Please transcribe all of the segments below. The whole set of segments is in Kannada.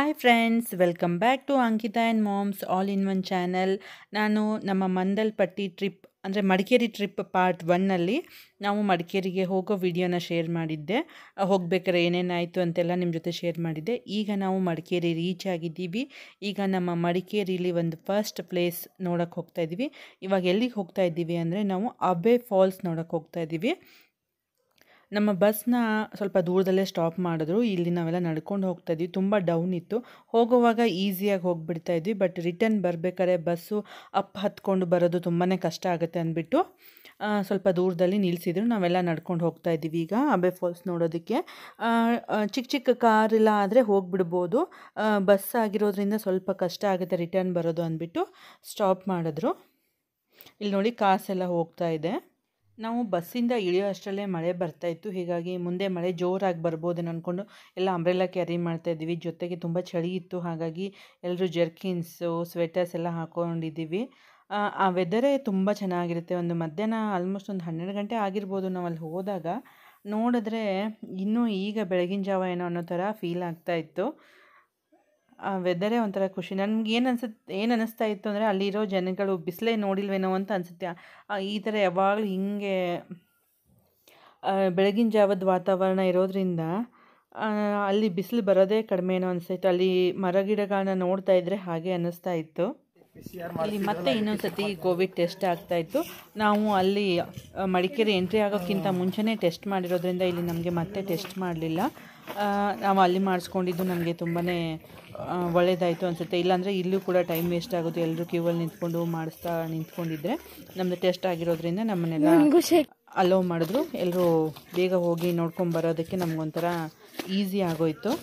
Hi friends welcome back to Ankita and moms all in one channel ನಾನು ನಮ್ಮ ಮಂದಲ್ಪಟ್ಟಿ ಟ್ರಿಪ್ ಅಂದರೆ ಮಡಿಕೇರಿ ಟ್ರಿಪ್ ಪಾರ್ಟ್ ಒನ್ನಲ್ಲಿ ನಾವು ಮಡಿಕೇರಿಗೆ ಹೋಗೋ ವಿಡಿಯೋನ ಶೇರ್ ಮಾಡಿದ್ದೆ ಆ, ಹೋಗ್ಬೇಕಾದ್ರೆ ಏನೇನಾಯಿತು ಅಂತೆಲ್ಲ ನಿಮ್ಮ ಜೊತೆ ಶೇರ್ ಮಾಡಿದ್ದೆ ಈಗ ನಾವು ಮಡಿಕೇರಿ ರೀಚ್ ಆಗಿದ್ದೀವಿ ಈಗ ನಮ್ಮ ಮಡಿಕೇರಿಲಿ ಒಂದು ಫಸ್ಟ್ ಪ್ಲೇಸ್ ನೋಡೋಕ್ಕೆ ಹೋಗ್ತಾ ಇದ್ದೀವಿ ಇವಾಗ ಎಲ್ಲಿಗೆ ಹೋಗ್ತಾ ಇದ್ದೀವಿ ಅಂದರೆ ನಾವು ಅಬೆ ಫಾಲ್ಸ್ ನೋಡೋಕ್ಕೆ ಹೋಗ್ತಾ ಇದ್ದೀವಿ ನಮ್ಮ ಬಸ್ನ ಸ್ವಲ್ಪ ದೂರದಲ್ಲೇ ಸ್ಟಾಪ್ ಮಾಡಿದ್ರು ಇಲ್ಲಿ ನಾವೆಲ್ಲ ನಡ್ಕೊಂಡು ಹೋಗ್ತಾ ಇದ್ವಿ ತುಂಬ ಡೌನ್ ಇತ್ತು ಹೋಗುವಾಗ ಈಸಿಯಾಗಿ ಹೋಗ್ಬಿಡ್ತಾ ಇದ್ವಿ ಬಟ್ ರಿಟರ್ನ್ ಬರಬೇಕಾದ್ರೆ ಬಸ್ಸು ಅಪ್ ಹತ್ಕೊಂಡು ಬರೋದು ತುಂಬಾ ಕಷ್ಟ ಆಗುತ್ತೆ ಅಂದ್ಬಿಟ್ಟು ಆ, ಸ್ವಲ್ಪ ದೂರದಲ್ಲಿ ನಿಲ್ಲಿಸಿದ್ರು ನಾವೆಲ್ಲ ನಡ್ಕೊಂಡು ಹೋಗ್ತಾ ಇದ್ದೀವಿ ಈಗ ಅಬೆ ಫಾಲ್ಸ್ ನೋಡೋದಕ್ಕೆ ಆ, ಆ, ಚಿಕ್ಕ ಚಿಕ್ಕ ಕಾರೆಲ್ಲ ಆದರೆ ಹೋಗ್ಬಿಡ್ಬೋದು ಆ, ಬಸ್ ಆಗಿರೋದ್ರಿಂದ ಸ್ವಲ್ಪ ಕಷ್ಟ ಆಗುತ್ತೆ ರಿಟರ್ನ್ ಬರೋದು ಅಂದ್ಬಿಟ್ಟು ಸ್ಟಾಪ್ ಮಾಡಿದ್ರು ಇಲ್ಲಿ ನೋಡಿ ಕಾಸೆಲ್ಲ ಹೋಗ್ತಾ ಇದೆ ನಾವು ಬಸ್ಸಿಂದ ಇಳಿಯೋ ಅಷ್ಟರಲ್ಲೇ ಮಳೆ ಬರ್ತಾ ಇತ್ತು ಹೀಗಾಗಿ ಮುಂದೆ ಮಳೆ ಜೋರಾಗಿ ಬರ್ಬೋದೇನೋ ಅಂದ್ಕೊಂಡು ಎಲ್ಲ ಅಂಬ್ರೆಲ್ಲ ಕ್ಯಾರಿ ಮಾಡ್ತಾ ಇದ್ದೀವಿ ಜೊತೆಗೆ ತುಂಬ ಚಳಿ ಇತ್ತು ಹಾಗಾಗಿ ಎಲ್ಲರೂ ಜರ್ಕಿನ್ಸು ಸ್ವೆಟರ್ಸ್ ಎಲ್ಲ ಹಾಕ್ಕೊಂಡಿದ್ದೀವಿ ಆ, ಆ ವೆದರೇ ತುಂಬ ಚೆನ್ನಾಗಿರುತ್ತೆ ಒಂದು ಮಧ್ಯಾಹ್ನ ಆಲ್ಮೋಸ್ಟ್ ಒಂದು ಹನ್ನೆರಡು ಗಂಟೆ ಆಗಿರ್ಬೋದು ನಾವು ಅಲ್ಲಿ ಹೋದಾಗ ನೋಡಿದ್ರೆ ಇನ್ನೂ ಈಗ ಬೆಳಗಿನ ಜಾವ ಏನೋ ಅನ್ನೋ ಥರ ಫೀಲ್ ಆಗ್ತಾ ಇತ್ತು ಆ ವೆದರೇ ಒಂಥರ ಖುಷಿ ನನ್ಗೆ ಏನು ಅನ್ಸುತ್ತೆ ಏನು ಅನ್ನಿಸ್ತಾ ಇತ್ತು ಅಂದರೆ ಅಲ್ಲಿರೋ ಜನಗಳು ಬಿಸಿಲೇ ನೋಡಿಲ್ವೇನೋ ಅಂತ ಅನಿಸುತ್ತೆ ಈ ಥರ ಯಾವಾಗಲೂ ಹಿಂಗೆ ಆ, ಬೆಳಗಿನ ಜಾವದ ವಾತಾವರಣ ಇರೋದ್ರಿಂದ ಆ, ಅಲ್ಲಿ ಬಿಸಿಲು ಬರೋದೇ ಕಡಿಮೆ ಏನೋ ಅನಿಸ್ತಾಯಿತ್ತು ಅಲ್ಲಿ ಮರಗಿಡಗಳನ್ನ ನೋಡ್ತಾ ಇದ್ದರೆ ಹಾಗೆ ಅನ್ನಿಸ್ತಾ ಇತ್ತು ಇಲ್ಲಿ ಮತ್ತೆ ಇನ್ನೊಂದು ಸತಿ ಕೋವಿಡ್ ಟೆಸ್ಟ್ ಆಗ್ತಾ ಇತ್ತು ನಾವು ಅಲ್ಲಿ ಆ, ಮಡಿಕೇರಿ ಎಂಟ್ರಿ ಆಗೋಕ್ಕಿಂತ ಮುಂಚೆನೇ ಟೆಸ್ಟ್ ಮಾಡಿರೋದ್ರಿಂದ ಇಲ್ಲಿ ನಮಗೆ ಮತ್ತೆ ಟೆಸ್ಟ್ ಮಾಡಲಿಲ್ಲ ನಾವು ಅಲ್ಲಿ ಮಾಡಿಸ್ಕೊಂಡಿದ್ದು ನಮಗೆ ತುಂಬಾ ಒಳ್ಳೇದಾಯಿತು ಅನಿಸುತ್ತೆ ಇಲ್ಲಾಂದರೆ ಇಲ್ಲೂ ಕೂಡ ಟೈಮ್ ವೇಸ್ಟ್ ಆಗುತ್ತೆ ಎಲ್ಲರೂ ಕ್ಯೂವಲ್ಲಿ ನಿಂತ್ಕೊಂಡು ಮಾಡಿಸ್ತಾ ನಿಂತ್ಕೊಂಡಿದ್ರೆ ನಮ್ಮದು ಟೆಸ್ಟ್ ಆಗಿರೋದ್ರಿಂದ ನಮ್ಮನ್ನೆಲ್ಲ ಅಲೋ ಮಾಡಿದ್ರು ಎಲ್ಲರೂ ಬೇಗ ಹೋಗಿ ನೋಡ್ಕೊಂಡು ಬರೋದಕ್ಕೆ ನಮಗೊಂಥರ ಈಸಿ ಆಗೋಯ್ತು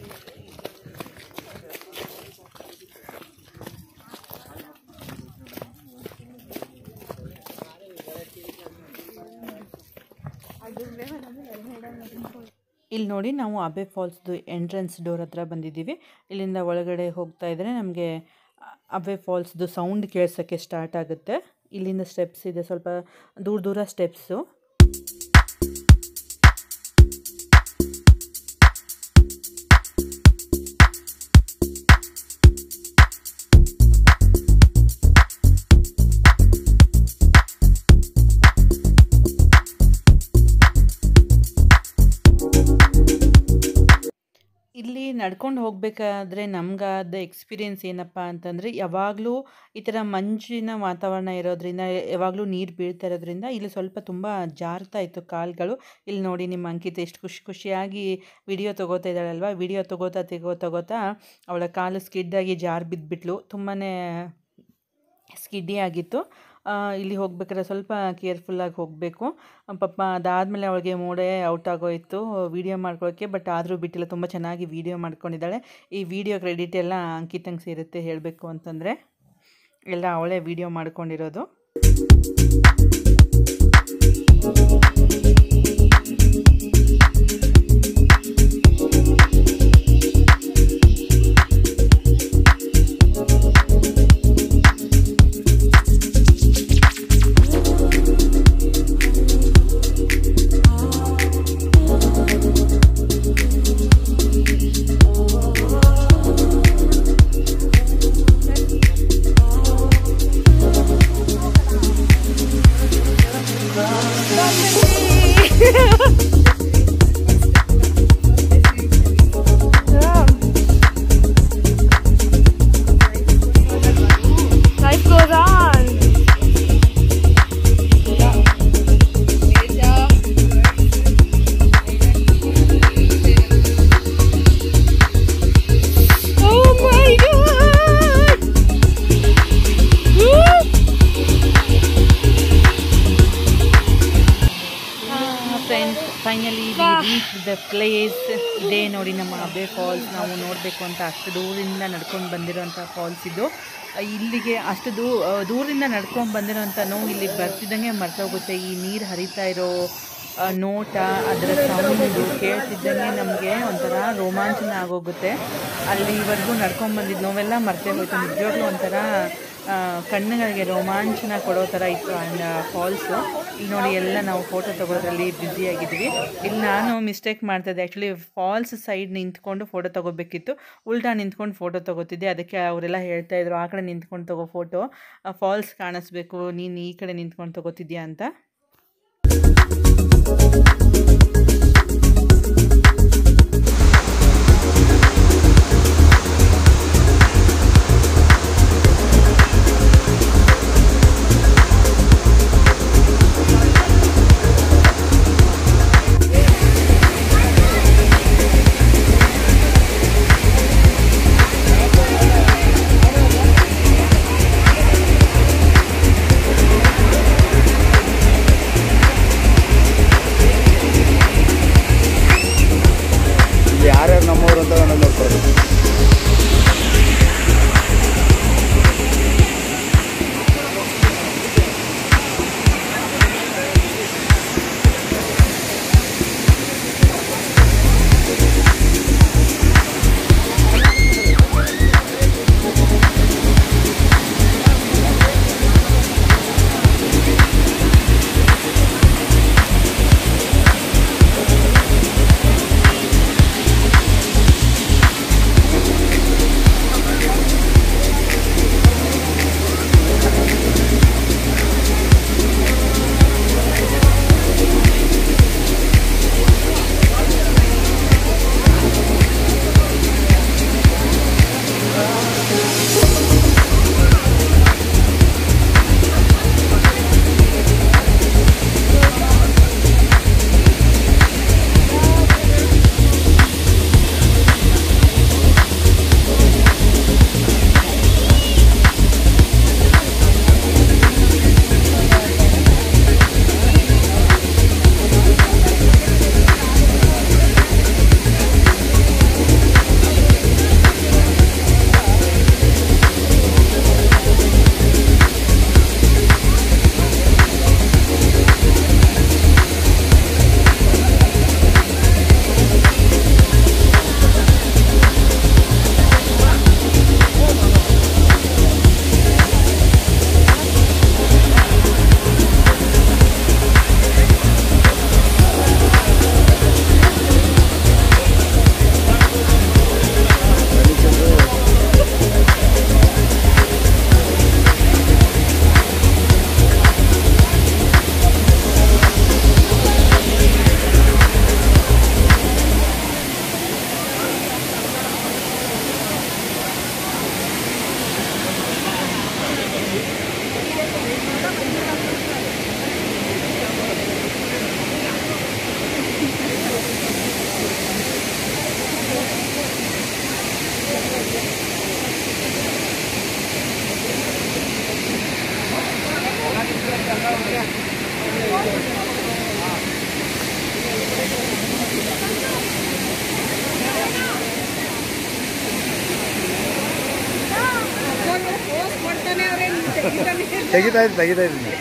ಇಲ್ಲಿ ನೋಡಿ ನಾವು ಅಬೆ ಫಾಲ್ಸ್ದು ಎಂಟ್ರೆನ್ಸ್ ಡೋರ್ ಹತ್ರ ಬಂದಿದ್ದೀವಿ ಇಲ್ಲಿಂದ ಒಳಗಡೆ ಹೋಗ್ತಾ ಇದ್ದರೆ ನಮಗೆ ಅಬೆ ಫಾಲ್ಸ್ದು ಸೌಂಡ್ ಕೇಳ್ಸೋಕ್ಕೆ ಸ್ಟಾರ್ಟ್ ಆಗುತ್ತೆ ಇಲ್ಲಿಂದ ಸ್ಟೆಪ್ಸ್ ಇದೆ ಸ್ವಲ್ಪ ದೂರ ದೂರ ಸ್ಟೆಪ್ಸು ಇಲ್ಲಿ ನಡ್ಕೊಂಡು ಹೋಗಬೇಕಾದ್ರೆ ನಮಗಾದ ಎಕ್ಸ್ಪೀರಿಯೆನ್ಸ್ ಏನಪ್ಪ ಅಂತಂದರೆ ಯಾವಾಗಲೂ ಈ ಥರ ಮಂಜಿನ ವಾತಾವರಣ ಇರೋದ್ರಿಂದ ಯಾವಾಗಲೂ ನೀರು ಬೀಳ್ತಾ ಇರೋದ್ರಿಂದ ಇಲ್ಲಿ ಸ್ವಲ್ಪ ತುಂಬ ಜಾರ್ತಾ ಇತ್ತು ಕಾಲುಗಳು ಇಲ್ಲಿ ನೋಡಿ ನಿಮ್ಮ ಅಂಕಿತ ಎಷ್ಟು ಖುಷಿ ಖುಷಿಯಾಗಿ ವಿಡಿಯೋ ತೊಗೋತಾ ಇದ್ದಾಳಲ್ವ ವಿಡಿಯೋ ತೊಗೋತಾ ತೆಗೋ ತೊಗೋತಾ ಅವಳ ಕಾಲು ಸ್ಕಿಡ್ಡಾಗಿ ಜಾರ್ ಬಿದ್ದುಬಿಟ್ಲು ತುಂಬಾ ಸ್ಕಿಡ್ಡಿ ಆಗಿತ್ತು ಆ, ಇಲ್ಲಿ ಹೋಗ್ಬೇಕಾದ್ರೆ ಸ್ವಲ್ಪ ಕೇರ್ಫುಲ್ಲಾಗಿ ಹೋಗಬೇಕು ಪಾಪ ಅದಾದಮೇಲೆ ಅವಳಿಗೆ ಮೂಡೆ ಔಟ್ ಆಗೋಯಿತು ವೀಡಿಯೋ ಮಾಡ್ಕೊಳ್ಳೋಕ್ಕೆ ಬಟ್ ಆದರೂ ಬಿಟ್ಟಿಲ್ಲ ತುಂಬ ಚೆನ್ನಾಗಿ ವೀಡಿಯೋ ಮಾಡ್ಕೊಂಡಿದ್ದಾಳೆ ಈ ವಿಡಿಯೋ ಕ್ರೆಡಿಟ್ ಎಲ್ಲ ಅಂಕಿತಂಗೆ ಸೇರುತ್ತೆ ಹೇಳಬೇಕು ಅಂತಂದರೆ ಎಲ್ಲ ಅವಳೇ ವೀಡಿಯೋ ಮಾಡ್ಕೊಂಡಿರೋದು Life goes on. Oh my god! Friends finally reach the place ಇದೇ ನೋಡಿ ನಮ್ಮ ಅಬೆ ಫಾಲ್ಸ್ ನಾವು ನೋಡಬೇಕು ಅಂತ ಅಷ್ಟು ದೂರದಿಂದ ನಡ್ಕೊಂಡು ಬಂದಿರೋಂಥ ಫಾಲ್ಸ್ ಇದು ಆ, ಇಲ್ಲಿಗೆ ಅಷ್ಟು ದೂ ಆ, ದೂರದಿಂದ ನಡ್ಕೊಂಡು ಬಂದಿರೋಂಥ ನೋವು ಇಲ್ಲಿ ಬರ್ತಿದ್ದಂಗೆ ಮರ್ತೋಗುತ್ತೆ ಈ ನೀರು ಹರಿತಾ ಇರೋ ಆ, ನೋಟ ಅದರ ಸೌಂಡು ಕೇಳ್ತಿದ್ದಂಗೆ ನಮಗೆ ಒಂಥರ ರೋಮಾಂಚನ ಆಗೋಗುತ್ತೆ ಅಲ್ಲಿವರೆಗೂ ನಡ್ಕೊಂಡು ಬಂದಿದ್ದು ನೋವೆಲ್ಲ ಮರ್ತೇ ಹೋಯ್ತು ನಿಜವಾಗ್ಲೂ ಒಂಥರ ಆ, ಕಣ್ಣುಗಳಿಗೆ ರೋಮಾಂಚನ ಕೊಡೋ ಥರ ಇತ್ತು ಆ್ಯಂಡ್ ಫಾಲ್ಸು ಇಲ್ಲಿ ನೋಡಿ ಎಲ್ಲ ನಾವು ಫೋಟೋ ತೊಗೊಳೋದ್ರಲ್ಲಿ ಬ್ಯುಸಿಯಾಗಿದ್ವಿ ಇಲ್ಲಿ ನಾನು ಮಿಸ್ಟೇಕ್ ಮಾಡ್ತಾಯಿದ್ದೆ ಆ್ಯಕ್ಚುಲಿ ಫಾಲ್ಸ್ ಸೈಡ್ ನಿಂತ್ಕೊಂಡು ಫೋಟೋ ತೊಗೋಬೇಕಿತ್ತು ಉಲ್ಟಾ ನಿಂತ್ಕೊಂಡು ಫೋಟೋ ತೊಗೋತಿದ್ದೆ ಅದಕ್ಕೆ ಅವರೆಲ್ಲ ಹೇಳ್ತಾ ಇದ್ರು ಆ ಕಡೆ ನಿಂತ್ಕೊಂಡು ತಗೋ ಫೋಟೋ ಫಾಲ್ಸ್ ಕಾಣಿಸ್ಬೇಕು ನೀನು ಈ ಕಡೆ ನಿಂತ್ಕೊಂಡು ತೊಗೋತಿದ್ಯಾ ಅಂತ ಯಾರ್ಯಾರು ನಮ್ಮವ್ರು ಅಂತ ನಾನು ನೋಡ್ಕೊಳ್ಳೋದು ತೆಗಿತಾ ಇದ್ದೀನಿ ತೆಗಿತಾ ಇದ್ದೀನಿ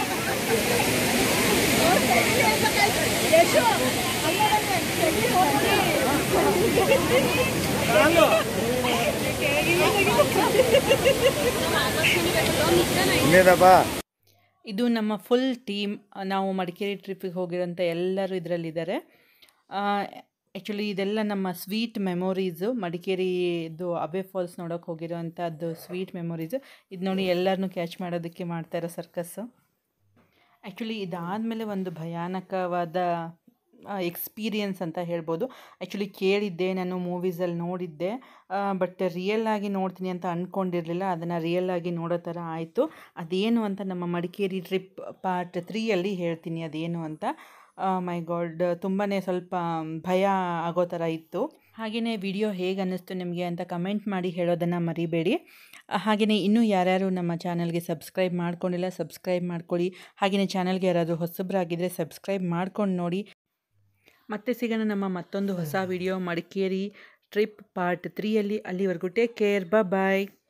ಇನ್ನೇನಪ್ಪ ಇದು ನಮ್ಮ ಫುಲ್ ಟೀಮ್ ನಾವು ಮಡಿಕೇರಿ ಟ್ರಿಪ್ಪಿಗೆ ಹೋಗಿರೋಂಥ ಎಲ್ಲರೂ ಇದರಲ್ಲಿದ್ದಾರೆ ಆ್ಯಕ್ಚುಲಿ ಇದೆಲ್ಲ ನಮ್ಮ ಸ್ವೀಟ್ ಮೆಮೊರೀಸು ಮಡಿಕೇರಿದು ಅಬೆ ಫಾಲ್ಸ್ ನೋಡೋಕೆ ಹೋಗಿರೋವಂಥದ್ದು ಸ್ವೀಟ್ ಮೆಮೊರೀಸು ಇದು ನೋಡಿ ಎಲ್ಲರನ್ನೂ ಕ್ಯಾಚ್ ಮಾಡೋದಕ್ಕೆ ಮಾಡ್ತಾ ಇರೋ ಸರ್ಕಸ್ಸು ಆ್ಯಕ್ಚುಲಿ ಇದಾದಮೇಲೆ ಒಂದು ಭಯಾನಕವಾದ ಎಕ್ಸ್ಪೀರಿಯನ್ಸ್ ಅಂತ ಹೇಳ್ಬೋದು ಆ್ಯಕ್ಚುಲಿ ಕೇಳಿದ್ದೆ ನಾನು ಮೂವೀಸಲ್ಲಿ ನೋಡಿದ್ದೆ ಬಟ್ ರಿಯಲ್ ಆಗಿ ನೋಡ್ತೀನಿ ಅಂತ ಅಂದ್ಕೊಂಡಿರಲಿಲ್ಲ ಅದನ್ನು ರಿಯಲ್ ಆಗಿ ನೋಡೋ ಥರ ಆಯಿತು ಅದೇನು ಅಂತ ನಮ್ಮ ಮಡಿಕೇರಿ ಟ್ರಿಪ್ ಪಾರ್ಟ್ ತ್ರೀಯಲ್ಲಿ ಹೇಳ್ತೀನಿ ಅದೇನು ಅಂತ ಮೈ ಗಾಡ್ ತುಂಬಾ ಸ್ವಲ್ಪ ಭಯ ಆಗೋ ಥರ ಇತ್ತು ಹಾಗೆಯೇ ವಿಡಿಯೋ ಹೇಗೆ ಅನ್ನಿಸ್ತು ನಿಮಗೆ ಅಂತ ಕಮೆಂಟ್ ಮಾಡಿ ಹೇಳೋದನ್ನು ಮರಿಬೇಡಿ ಹಾಗೆಯೇ ಇನ್ನೂ ಯಾರ್ಯಾರು ನಮ್ಮ ಚಾನಲ್ಗೆ ಸಬ್ಸ್ಕ್ರೈಬ್ ಮಾಡ್ಕೊಂಡಿಲ್ಲ ಸಬ್ಸ್ಕ್ರೈಬ್ ಮಾಡ್ಕೊಳ್ಳಿ ಹಾಗೆಯೇ ಚಾನಲ್ಗೆ ಯಾರಾದರೂ ಹೊಸಬರಾಗಿದ್ದರೆ ಸಬ್ಸ್ಕ್ರೈಬ್ ಮಾಡ್ಕೊಂಡು ನೋಡಿ ಮತ್ತೆ ಸಿಗೋಣ ನಮ್ಮ ಮತ್ತೊಂದು ಹೊಸ ವಿಡಿಯೋ ಮಡಿಕೇರಿ ಟ್ರಿಪ್ ಪಾರ್ಟ್ ತ್ರೀಯಲ್ಲಿ ಅಲ್ಲಿವರೆಗೂ ಟೇಕ್ ಕೇರ್ ಬಾಯ್